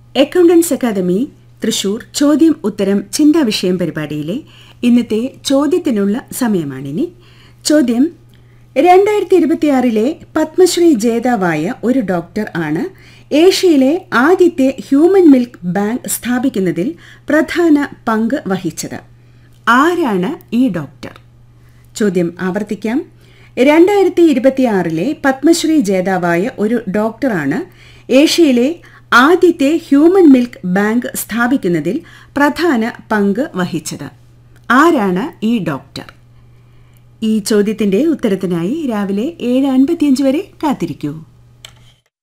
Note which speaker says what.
Speaker 1: accountants academy Thrissur ചോദ്യം ഉത്തരം ചിന്താ വിഷയം പരിപാടിയിലെ ഇന്നത്തെ ചോദ്യത്തിനുള്ള സമയമാണിനി ചോദ്യം രണ്ടായിരത്തി ഇരുപത്തിയാറിലെ പത്മശ്രീ ജേതാവായ ഒരു ഡോക്ടർ ആണ് ഏഷ്യയിലെ ആദ്യത്തെ ഹ്യൂമൻ മിൽക്ക് ബാങ്ക് സ്ഥാപിക്കുന്നതിൽ പ്രധാന പങ്ക് വഹിച്ചത് ആരാണ് ഈ ഡോക്ടർ ചോദ്യം ആവർത്തിക്കാം രണ്ടായിരത്തി ഇരുപത്തിയാറിലെ പത്മശ്രീ ജേതാവായ ഒരു ഡോക്ടറാണ് ഏഷ്യയിലെ ആദ്യത്തെ ഹ്യൂമൻ മിൽക്ക് ബാങ്ക് സ്ഥാപിക്കുന്നതിൽ പ്രധാന പങ്ക് വഹിച്ചത് ആരാണ് ഈ ഡോക്ടർ ഈ ചോദ്യത്തിന്റെ ഉത്തരത്തിനായി രാവിലെ ഏഴ് അൻപത്തിയഞ്ച് വരെ കാത്തിരിക്കൂ